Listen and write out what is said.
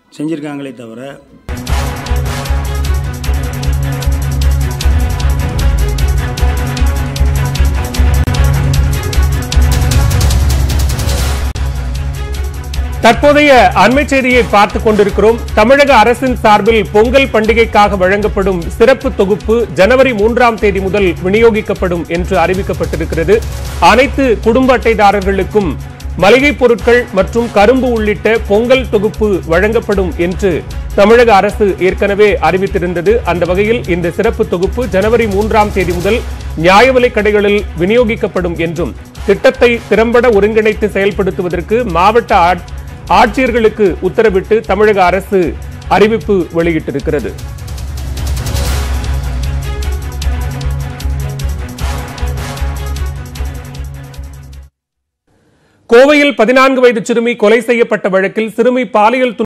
செஞ்சுருக்காங்களே தவிர தற்போதைய அண்மை செய்தியை பார்த்துக் கொண்டிருக்கிறோம் தமிழக அரசின் சார்பில் பொங்கல் பண்டிகைக்காக வழங்கப்படும் சிறப்பு தொகுப்பு ஜனவரி மூன்றாம் தேதி முதல் விநியோகிக்கப்படும் என்று அறிவிக்கப்பட்டிருக்கிறது அனைத்து குடும்ப அட்டைதாரர்களுக்கும் மளிகை பொருட்கள் மற்றும் கரும்பு உள்ளிட்ட பொங்கல் தொகுப்பு வழங்கப்படும் என்று தமிழக அரசு ஏற்கனவே அறிவித்திருந்தது அந்த வகையில் இந்த சிறப்பு தொகுப்பு ஜனவரி மூன்றாம் தேதி முதல் நியாய விலைக் கடைகளில் விநியோகிக்கப்படும் என்றும் திட்டத்தை திறம்பட ஒருங்கிணைத்து செயல்படுத்துவதற்கு மாவட்ட ஆட்- ஆட்சியர்களுக்கு உத்தரவிட்டு தமிழக அரசு அறிவிப்பு வெளியிட்டிருக்கிறது கோவையில் பதினான்கு வயது சிறுமி கொலை செய்யப்பட்ட வழக்கில் சிறுமி பாலியல் துன்புறுத்தல்